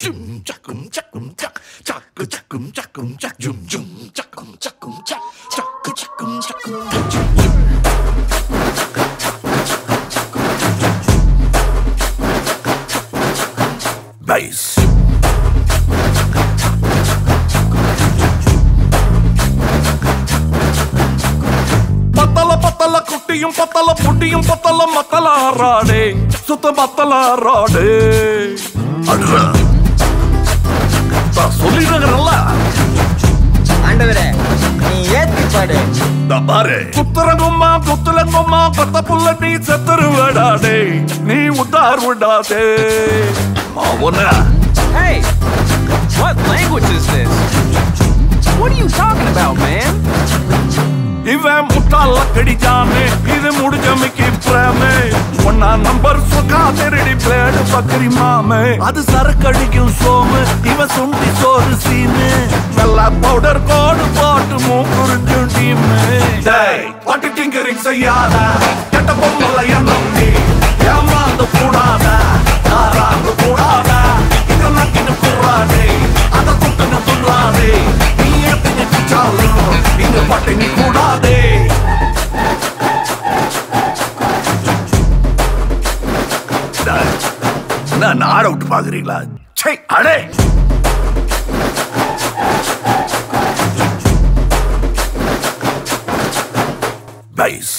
jum jakum jakum jak jak jakum jakum jak jum jum jakum jakum jak jak jakum jakum jak jum jum bass பத்தல பத்தல குட்டியும் பத்தல புட்டியும் பத்தல மத்தல ஆறாடே சுத்த மத்தல ஆறாடே அடுறா நான் சொல்லிடுறேன்ல ஆண்டவரே நீ ஏத்தி பாடு நான் பாரு குத்துறங்கும்மா குத்துலங்கும்மா கொத்த புள்ள நீ செத்துரு விடாதே நீ உத்தார் விடாதே மாவன Hey, what language is this? What are you talking about, man? இவன் முட்டாள கடிச்சானே இது முடிஞ்சமைக்கு பிரேமே ஒன்னா நம்பர் சுகா திருடி பிளேடு பக்கரி மாமே அது சரக்கடிக்கும் சோமு இவன் சுண்டி சோறு சீனு நல்ல பவுடர் கோடு போட்டு மூக்குறிஞ்சும் டீமு டேய் பாட்டு டிங்கரிங் செய்யாத கெட்ட பொம்மல எண்ணம் நீ ஏமாந்து கூடாத ஆறாந்து கூடாத இதெல்லாம் கிட்ட கூடாதே அதை தொட்டுன்னு துள்ளாதே நீ எப்படி குச்சாலும் இங்க பட்டினி கூடாதே டேய், நான் ஆட விட்டு பாக்குறீங்களா சே அடே பைஸ்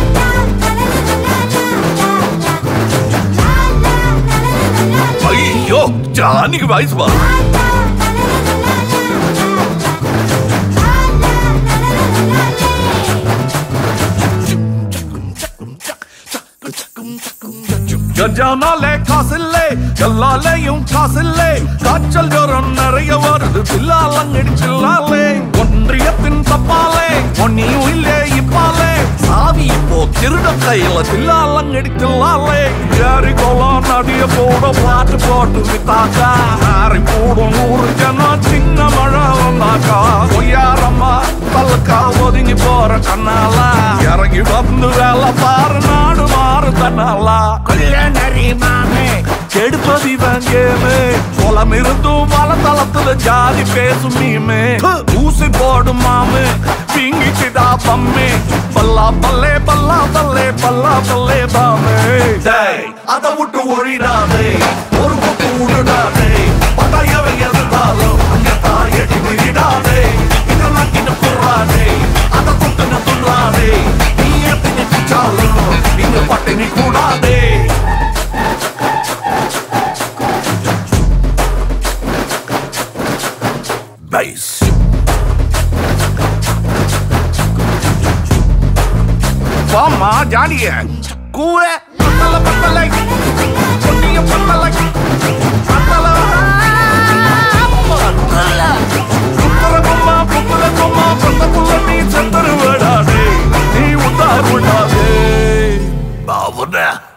ஐயோ ஜானிக்கு வயசு வா கஜானாலே காசில்லே எல்லாலேயும் காசில்லே காய்ச்சல் ஜோரம் நிறைய வருது பில்லாலங்கடி சில்லாலே ஒன்றியத்தின் தப்பாலே ஒன்னியும் இல்லே இப்பாலே சாவி இப்போ திருட கையில பில்லாலங்கடி தில்லாலே ஏறி கோலம் நதிய போட பாட்டு போட்டு வித்தாக்கா ஆறி போடும் நூறு ஜனம் சின்ன மழை வந்தாக்கா பொய்யாரம்மா பல்லுக்கா ஒதுங்கி போற கண்ணாலா இறங்கி வந்து வேலை பாரு நாடு மாறு தன்னாலா கல்யாணரி மாமே கெடுப்பது இவன் கேமு குளம் இருந்தும் வளத்தளத்துல ஜாதி பேசும் மீமே ஊசி போடும் மாமு பிங்கிச்சுடா பம்மே பல்லா பல்லே பல்லா பல்லே பல்லா பல்லே பாமே டேய் அதை விட்டு ஒழிடாதே ஒரு பக்கம் விடுடாதே பட்டாயவை எதிர்த்தாலும் அங்க தாயடி விடாதே இதெல்லாம் கிட்ட போறாதே அதை தொட்டு துள்ளாதே நீ எப்படி குச்சாலும் இங்க பட்டினி கூடாதே பைஸ் வாமா ஜாலிய கூற பத்தல பத்தலை பொன்னிய பத்தலை பத்தல புத்தரகும்மா புத்தரகும்மா பத்த புள்ள நீ செத்தரு விடாதே நீ உத்தார் விடாதே பாவுன